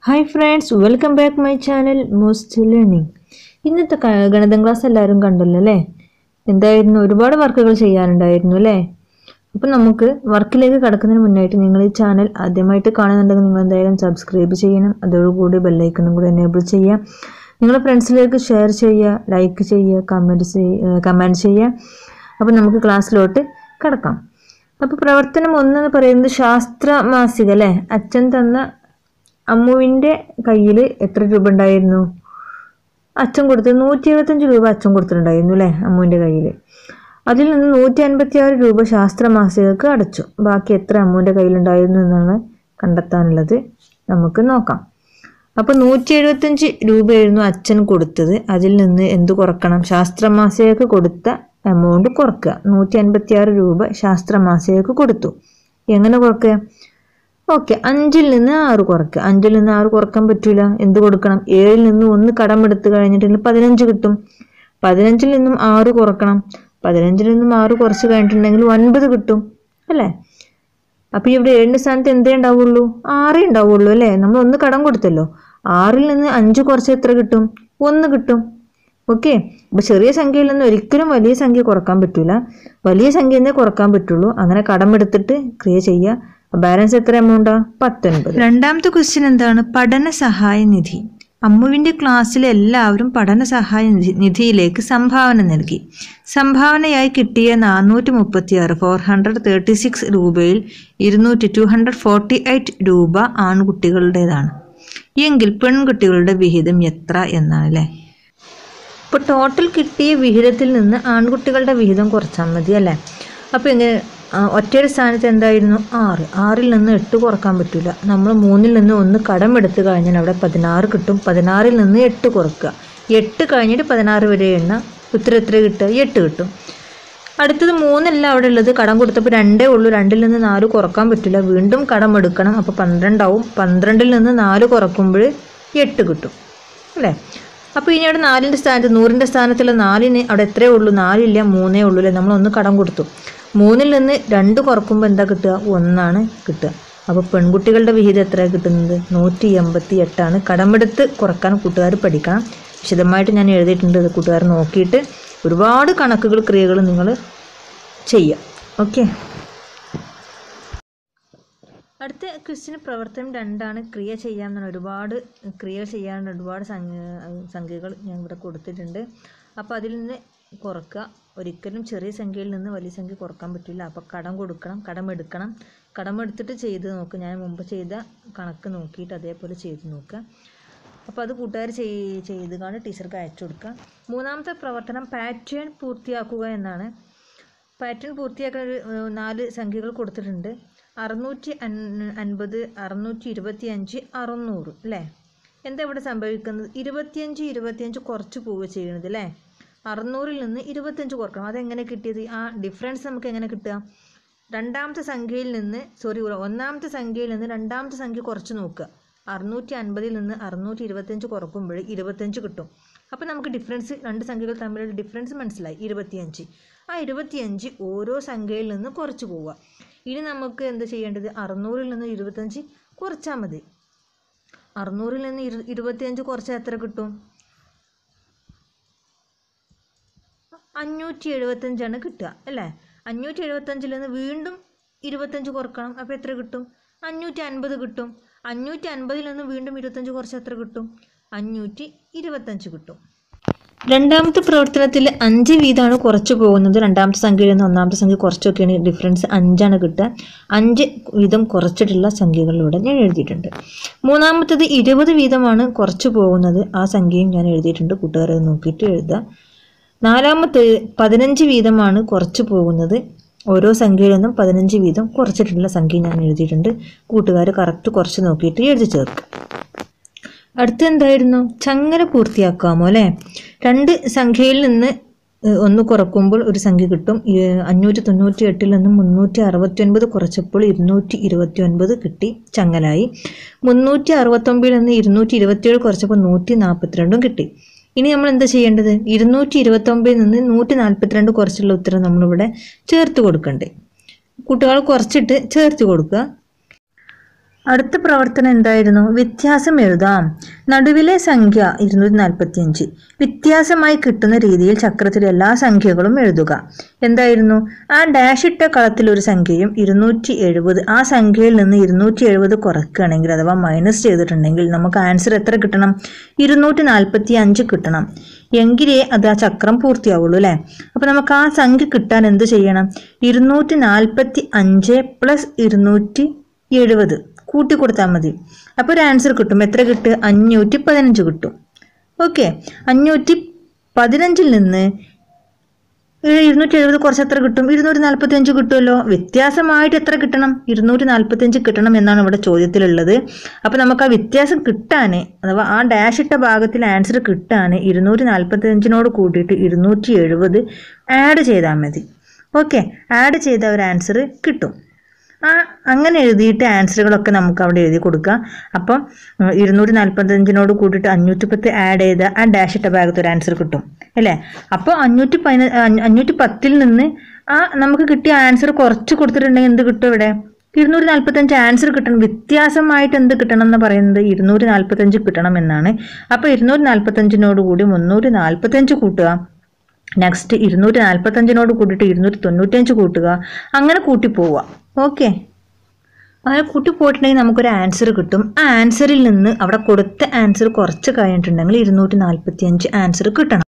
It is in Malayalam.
hi friends welcome back my channel most learning ഇന്നത്തെ ക- ഗണിതം ക്ലാസ് എല്ലാവരും കണ്ടല്ലോ അല്ലേ എന്തായിരുന്നു ഒരുപാട് വർക്കുകൾ ചെയ്യാനുണ്ടായിരുന്നു അല്ലേ അപ്പം നമുക്ക് വർക്കിലേക്ക് കടക്കുന്നതിന് മുന്നായിട്ട് നിങ്ങൾ ഈ ചാനൽ ആദ്യമായിട്ട് കാണുന്നുണ്ടെങ്കിൽ നിങ്ങൾ എന്തായാലും സബ്സ്ക്രൈബ് ചെയ്യണം അതോടുകൂടി ബെല്ലൈക്കണും കൂടി എനേബിൾ ചെയ്യുക നിങ്ങളുടെ ഫ്രണ്ട്സിലേക്ക് ഷെയർ ചെയ്യുക ലൈക്ക് ചെയ്യുക കമൻറ്റ് ചെയ്യുക കമൻറ്റ് ചെയ്യുക അപ്പം നമുക്ക് ക്ലാസ്സിലോട്ട് കടക്കാം അപ്പോൾ പ്രവർത്തനം ഒന്നെന്ന് പറയുന്നത് ശാസ്ത്ര മാസിക അല്ലേ അച്ഛൻ തന്ന അമ്മുവിൻ്റെ കയ്യിൽ എത്ര രൂപ ഉണ്ടായിരുന്നു അച്ഛൻ കൊടുത്തത് നൂറ്റി എഴുപത്തഞ്ച് രൂപ അച്ഛൻ കൊടുത്തിട്ടുണ്ടായിരുന്നു അല്ലേ അമ്മുവിൻ്റെ കയ്യിൽ അതിൽ നിന്ന് നൂറ്റി അൻപത്തി ആറ് രൂപ ശാസ്ത്ര മാസികക്ക് അടച്ചു ബാക്കി എത്ര അമ്മുവിൻ്റെ കയ്യിലുണ്ടായിരുന്നു എന്നാണ് കണ്ടെത്താനുള്ളത് നമുക്ക് നോക്കാം അപ്പോൾ നൂറ്റി എഴുപത്തഞ്ച് രൂപയായിരുന്നു അച്ഛൻ കൊടുത്തത് അതിൽ നിന്ന് എന്ത് കുറക്കണം ശാസ്ത്ര മാസികക്ക് കൊടുത്ത എമൗണ്ട് കുറക്കുക നൂറ്റി അൻപത്തി ആറ് രൂപ ശാസ്ത്ര മാസികക്ക് കൊടുത്തു എങ്ങനെ കുറക്കുക ഓക്കെ അഞ്ചിൽ നിന്ന് ആറ് കുറയ്ക്കുക അഞ്ചിൽ നിന്ന് ആറ് കുറക്കാൻ പറ്റൂല എന്ത് കൊടുക്കണം ഏഴിൽ നിന്ന് ഒന്ന് കടമെടുത്ത് കഴിഞ്ഞിട്ടുണ്ടെങ്കിൽ പതിനഞ്ച് കിട്ടും പതിനഞ്ചിൽ നിന്നും ആറ് കുറക്കണം പതിനഞ്ചിൽ നിന്നും ആറ് കുറച്ച് കഴിഞ്ഞിട്ടുണ്ടെങ്കിൽ ഒൻപത് കിട്ടും അല്ലേ അപ്പോൾ ഇവിടെ ഏഴിൻ്റെ സ്ഥാനത്ത് എന്തേ ഉണ്ടാവുള്ളൂ ആറേ ഉണ്ടാവുള്ളൂ അല്ലേ നമ്മൾ ഒന്ന് കടം കൊടുത്തല്ലോ ആറിൽ നിന്ന് അഞ്ച് കുറച്ച് എത്ര കിട്ടും ഒന്ന് കിട്ടും ഓക്കെ അപ്പോൾ ചെറിയ സംഖ്യയിൽ നിന്ന് ഒരിക്കലും വലിയ സംഖ്യ കുറക്കാൻ പറ്റൂല വലിയ സംഖ്യ എന്നേ കുറക്കാൻ പറ്റുള്ളൂ അങ്ങനെ കടമെടുത്തിട്ട് ക്രിയ ചെയ്യുക ബാലൻസ് എത്ര എമൗണ്ടാ പത്തൊൻപത് രണ്ടാമത്തെ ക്വസ്റ്റ്യൻ എന്താണ് പഠന സഹായ നിധി അമ്മുവിൻ്റെ ക്ലാസ്സിലെ എല്ലാവരും പഠന സഹായ നിധി നിധിയിലേക്ക് സംഭാവന നൽകി സംഭാവനയായി കിട്ടിയ നാനൂറ്റി മുപ്പത്തി ആറ് ഫോർ ഹൺഡ്രഡ് തേർട്ടി സിക്സ് രൂപയിൽ ഇരുന്നൂറ്റി ടു ഹൺഡ്രഡ് ഫോർട്ടി എയ്റ്റ് രൂപ ആൺകുട്ടികളുടേതാണ് എങ്കിൽ പെൺകുട്ടികളുടെ വിഹിതം എത്ര എന്നാണ് അല്ലേ ഇപ്പോൾ ടോട്ടൽ കിട്ടിയ വിഹിതത്തിൽ നിന്ന് ആൺകുട്ടികളുടെ വിഹിതം കുറച്ചാൽ മതി അല്ലേ അപ്പോൾ ഇങ്ങനെ ആ, ഒറ്റയുടെ സ്ഥാനത്ത് എന്തായിരുന്നു ആറ് ആറിൽ നിന്ന് എട്ട് കുറക്കാൻ പറ്റില്ല നമ്മൾ മൂന്നിൽ നിന്ന് ഒന്ന് കടമെടുത്ത് കഴിഞ്ഞാൽ അവിടെ പതിനാറ് കിട്ടും പതിനാറിൽ നിന്ന് എട്ട് കുറക്കുക എട്ട് കഴിഞ്ഞിട്ട് പതിനാറ് വരെ എണ്ണ ഉത്തരം എത്ര കിട്ടുക എട്ട് കിട്ടും അടുത്തത് മൂന്നല്ല അവിടെ ഉള്ളത് കടം കൊടുത്തപ്പോൾ രണ്ടേ ഉള്ളൂ രണ്ടിൽ നിന്ന് നാല് കുറക്കാൻ പറ്റില്ല വീണ്ടും കടം എടുക്കണം അപ്പോൾ പന്ത്രണ്ടാവും പന്ത്രണ്ടിൽ നിന്ന് നാല് കുറക്കുമ്പോൾ എട്ട് കിട്ടും അല്ലേ അപ്പോൾ ഇനി അവിടെ നാലിൻ്റെ സ്ഥാനത്ത് നൂറിൻ്റെ സ്ഥാനത്തുള്ള നാലിന് അവിടെ എത്രയേ ഉള്ളൂ നാലില്ല മൂന്നേ ഉള്ളൂ അല്ലേ നമ്മളൊന്ന് കടം കൊടുത്തു മൂന്നിൽ നിന്ന് രണ്ട് കുറക്കുമ്പോൾ എന്താ കിട്ടുക ഒന്നാണ് കിട്ടുക അപ്പോൾ പെൺകുട്ടികളുടെ വിഹിതം എത്രയാണ് കിട്ടുന്നത് നൂറ്റി എൺപത്തി എട്ടാണ് കടമെടുത്ത് കുറക്കാൻ കൂട്ടുകാർ പഠിക്കണം വിശദമായിട്ട് ഞാൻ എഴുതിയിട്ടുണ്ട് ഇത് കൂട്ടുകാർ നോക്കിയിട്ട് ഒരുപാട് കണക്കുകൾ ക്രിയകൾ നിങ്ങൾ ചെയ്യുക ഓക്കെ അടുത്ത ക്വസ്റ്റിന് പ്രവർത്തനം രണ്ടാണ് ക്രിയ ചെയ്യാമെന്നാണ് ഒരുപാട് ക്രിയ ചെയ്യാനുള്ള ഒരുപാട് സംഖ്യ സംഖ്യകൾ ഞാൻ ഇവിടെ കൊടുത്തിട്ടുണ്ട് അപ്പോൾ അതിൽ നിന്ന് കുറക്കുക ഒരിക്കലും ചെറിയ സംഖ്യയിൽ നിന്ന് വലിയ സംഖ്യ കുറക്കാൻ പറ്റില്ല അപ്പോൾ കടം കൊടുക്കണം കടം എടുക്കണം കടം എടുത്തിട്ട് ചെയ്ത് നോക്കുക ഞാൻ മുമ്പ് ചെയ്ത കണക്ക് നോക്കിയിട്ട് അതേപോലെ ചെയ്ത് നോക്കുക അപ്പോൾ അത് കൂട്ടുകാർ ചെയ് ചെയ്ത് കാണി ടീച്ചർക്ക് അയച്ചു കൊടുക്കുക മൂന്നാമത്തെ പ്രവർത്തനം പാറ്റേൺ പൂർത്തിയാക്കുക എന്നാണ് പാറ്റേൺ പൂർത്തിയാക്കാൻ ഒരു ഏഹ്, നാല് സംഖ്യകൾ കൊടുത്തിട്ടുണ്ട് അറുന്നൂറ്റി അൻ അൻപത് അറുന്നൂറ്റി ഇരുപത്തി അഞ്ച് അറുന്നൂറ് അല്ലേ എന്താ ഇവിടെ സംഭവിക്കുന്നത് ഇരുപത്തിയഞ്ച് ഇരുപത്തിയഞ്ച് കുറച്ച് പോവുക ചെയ്യണത് അല്ലേ അറുന്നൂറിൽ നിന്ന് ഇരുപത്തഞ്ച് കുറക്കണം അതെങ്ങനെ കിട്ടിയത് ആ ഡിഫറൻസ് നമുക്ക് എങ്ങനെ കിട്ടുക രണ്ടാമത്തെ സംഖ്യയിൽ നിന്ന് സോറി ഒന്നാമത്തെ സംഖ്യയിൽ നിന്ന് രണ്ടാമത്തെ സംഖ്യ കുറച്ച് നോക്കുക അറുന്നൂറ്റി അൻപതിൽ നിന്ന് അറുന്നൂറ്റി ഇരുപത്തഞ്ച് കുറക്കുമ്പോൾ ഇരുപത്തഞ്ച് കിട്ടും അപ്പോൾ നമുക്ക് ഡിഫറൻസ് രണ്ട് സംഖ്യകൾ തമ്മിലുള്ള ഡിഫറൻസ് മനസ്സിലായി ഇരുപത്തിയഞ്ച് ആ ഇരുപത്തിയഞ്ച് ഓരോ സംഖ്യയിൽ നിന്ന് കുറച്ച് പോവുക ഇനി നമുക്ക് എന്ത് ചെയ്യേണ്ടത് അറുന്നൂറിൽ നിന്ന് ഇരുപത്തഞ്ച് കുറച്ചാൽ മതി അറുന്നൂറിൽ നിന്ന് ഇരു ഇരുപത്തിയഞ്ച് കുറച്ചാൽ എത്ര കിട്ടും അഞ്ഞൂറ്റി എഴുപത്തഞ്ചാണ് കിട്ടുക അല്ലേ അഞ്ഞൂറ്റി എഴുപത്തഞ്ചിൽ നിന്ന് വീണ്ടും ഇരുപത്തഞ്ച് കുറക്കണം അപ്പോൾ എത്ര കിട്ടും അഞ്ഞൂറ്റി അൻപത് കിട്ടും അഞ്ഞൂറ്റി അൻപതിൽ നിന്ന് വീണ്ടും ഇരുപത്തഞ്ച് കുറച്ച് എത്ര കിട്ടും അഞ്ഞൂറ്റി ഇരുപത്തഞ്ച് കിട്ടും രണ്ടാമത്തെ പ്രവർത്തനത്തിൽ അഞ്ച് വീതമാണ് കുറച്ച് പോകുന്നത് രണ്ടാമത്തെ സംഖ്യയിൽ നിന്ന് ഒന്നാമത്തെ സംഖ്യ കുറച്ചൊക്കെയാണ് ഡിഫറൻസ് അഞ്ചാണ് കിട്ടുക അഞ്ച് വീതം കുറച്ചിട്ടുള്ള സംഖ്യകളിലൂടെ ഞാൻ എഴുതിയിട്ടുണ്ട് മൂന്നാമത്തേത് ഇരുപത് വീതമാണ് കുറച്ച് പോകുന്നത് ആ സംഖ്യയും ഞാൻ എഴുതിയിട്ടുണ്ട് കൂട്ടുകാരെ നോക്കിയിട്ട് എഴുതുക നാലാമത്തെ പതിനഞ്ച് വീതമാണ് കുറച്ച് പോകുന്നത് ഓരോ സംഖ്യയിൽ നിന്നും പതിനഞ്ച് വീതം കുറച്ചിട്ടുള്ള സംഖ്യ ഞാൻ എഴുതിയിട്ടുണ്ട് കൂട്ടുകാർ കറക്റ്റ് കുറച്ച് നോക്കിയിട്ട് എഴുതി ചേർക്കുക അടുത്ത എന്തായിരുന്നു ചങ്ങല പൂർത്തിയാക്കാമോ അല്ലേ രണ്ട് സംഖ്യയിൽ നിന്ന് ഏഹ്, ഒന്ന് കുറക്കുമ്പോൾ ഒരു സംഖ്യ കിട്ടും ഈ അഞ്ഞൂറ്റി തൊണ്ണൂറ്റി എട്ടിൽ നിന്ന് മുന്നൂറ്റി അറുപത്തി ഒൻപത് കുറച്ചപ്പോൾ ഇരുന്നൂറ്റി ഇരുപത്തി ഒൻപത് കിട്ടി ചങ്ങലായി മുന്നൂറ്റി അറുപത്തൊമ്പതിൽ നിന്ന് ഇരുന്നൂറ്റി ഇരുപത്തിയേഴ് കുറച്ചപ്പോൾ നൂറ്റി നാൽപ്പത്തിരണ്ടും കിട്ടി ഇനി നമ്മൾ എന്താ ചെയ്യേണ്ടത് ഇരുന്നൂറ്റി ഇരുപത്തൊമ്പതിൽ നിന്ന് നൂറ്റി നാൽപ്പത്തിരണ്ട് കുറച്ചുള്ള ഉത്തരം നമ്മളിവിടെ ചേർത്ത് കൊടുക്കണ്ടേ കുട്ടികൾ കുറച്ചിട്ട് ചേർത്ത് കൊടുക്കുക അടുത്ത പ്രവർത്തനം എന്തായിരുന്നു വ്യത്യാസം എഴുതാം നടുവിലെ സംഖ്യ ഇരുന്നൂറ്റി നാൽപ്പത്തി അഞ്ച് വ്യത്യാസമായി കിട്ടുന്ന രീതിയിൽ ചക്രത്തിലെ എല്ലാ സംഖ്യകളും എഴുതുക എന്തായിരുന്നു ആ ഡാഷ് ഇട്ട കളത്തിൽ ഒരു സംഖ്യയും ഇരുന്നൂറ്റി എഴുപത് ആ സംഖ്യയിൽ നിന്ന് ഇരുന്നൂറ്റി എഴുപത് കുറയ്ക്കുകയാണെങ്കിൽ അഥവാ മൈനസ് ചെയ്തിട്ടുണ്ടെങ്കിൽ നമുക്ക് ആൻസർ എത്ര കിട്ടണം ഇരുന്നൂറ്റി നാൽപ്പത്തി അഞ്ച് കിട്ടണം എങ്കിലേ അത് ആ ചക്രം പൂർത്തിയാവുള്ളൂ അല്ലേ അപ്പോൾ നമുക്ക് ആ സംഖ്യ കിട്ടാൻ എന്ത് ചെയ്യണം ഇരുന്നൂറ്റി നാൽപ്പത്തി അഞ്ച് പ്ലസ് ഇരുന്നൂറ്റി എഴുപത് കൂട്ടി കൊടുത്താൽ മതി അപ്പോൾ ഒരു ആൻസർ കിട്ടും എത്ര കിട്ടും അഞ്ഞൂറ്റി പതിനഞ്ച് കിട്ടും ഓക്കെ അഞ്ഞൂറ്റി പതിനഞ്ചിൽ നിന്ന് ഇരുന്നൂറ്റി എഴുപത് കുറച്ച് എത്ര കിട്ടും ഇരുന്നൂറ്റി നാൽപ്പത്തി അഞ്ച് കിട്ടുമല്ലോ വ്യത്യാസമായിട്ട് എത്ര കിട്ടണം ഇരുന്നൂറ്റി നാൽപ്പത്തി അഞ്ച് കിട്ടണം എന്നാണ് ഇവിടെ ചോദ്യത്തിലുള്ളത് അപ്പോൾ നമുക്ക് ആ വ്യത്യാസം കിട്ടാൻ അഥവാ ആ ഡാഷ് ഇട്ട ഭാഗത്തിൽ ആൻസർ കിട്ടാൻ ഇരുന്നൂറ്റി നാൽപ്പത്തി അഞ്ചിനോട് കൂട്ടിയിട്ട് ഇരുന്നൂറ്റി എഴുപത് ആഡ് ചെയ്താൽ മതി ഓക്കെ ആഡ് ചെയ്ത ഒരു ആൻസർ കിട്ടും ആ അങ്ങനെ എഴുതിയിട്ട് ആൻസറുകളൊക്കെ നമുക്ക് അവിടെ എഴുതി കൊടുക്കാം അപ്പം ഉം, ഇരുന്നൂറ്റി നാൽപ്പത്തഞ്ചിനോട് കൂട്ടിയിട്ട് അഞ്ഞൂറ്റി പത്ത് ആഡ് ചെയ്ത ആ ഡാഷ് ഇട്ട ഭാഗത്ത് ഒരു ആൻസർ കിട്ടും അല്ലേ അപ്പോൾ അഞ്ഞൂറ്റി പതിന അഞ്ഞ- അഞ്ഞൂറ്റി പത്തിൽ നിന്ന് ആ നമുക്ക് കിട്ടിയ ആൻസർ കുറച്ച് കൊടുത്തിട്ടുണ്ടെങ്കിൽ എന്ത് കിട്ടും ഇവിടെ ഇരുന്നൂറ്റി നാൽപ്പത്തഞ്ച് ആൻസർ കിട്ടണം വ്യത്യാസമായിട്ട് എന്ത് കിട്ടണം എന്ന് പറയുന്നത് ഇരുന്നൂറ്റി നാൽപ്പത്തഞ്ച് കിട്ടണം എന്നാണ് അപ്പോൾ ഇരുന്നൂറ്റി നാൽപ്പത്തഞ്ചിനോട് കൂടി മുന്നൂറ്റി നാൽപ്പത്തഞ്ച് കൂട്ടുക നെക്സ്റ്റ് ഇരുന്നൂറ്റി നാൽപ്പത്തഞ്ചിനോട് കൂട്ടിയിട്ട് ഇരുന്നൂറ്റി തൊണ്ണൂറ്റഞ്ച് കൂട്ടുക അങ്ങനെ കൂട്ടി പോവുക ഓക്കെ അങ്ങനെ കൂട്ടി പോയിട്ടുണ്ടെങ്കിൽ നമുക്കൊരു ആൻസർ കിട്ടും ആ ആൻസറിൽ നിന്ന് അവിടെ കൊടുത്ത ആൻസർ കുറച്ച് കഴിഞ്ഞിട്ടുണ്ടെങ്കിൽ ഇരുന്നൂറ്റി നാൽപ്പത്തി അഞ്ച് ആൻസർ കിട്ടണം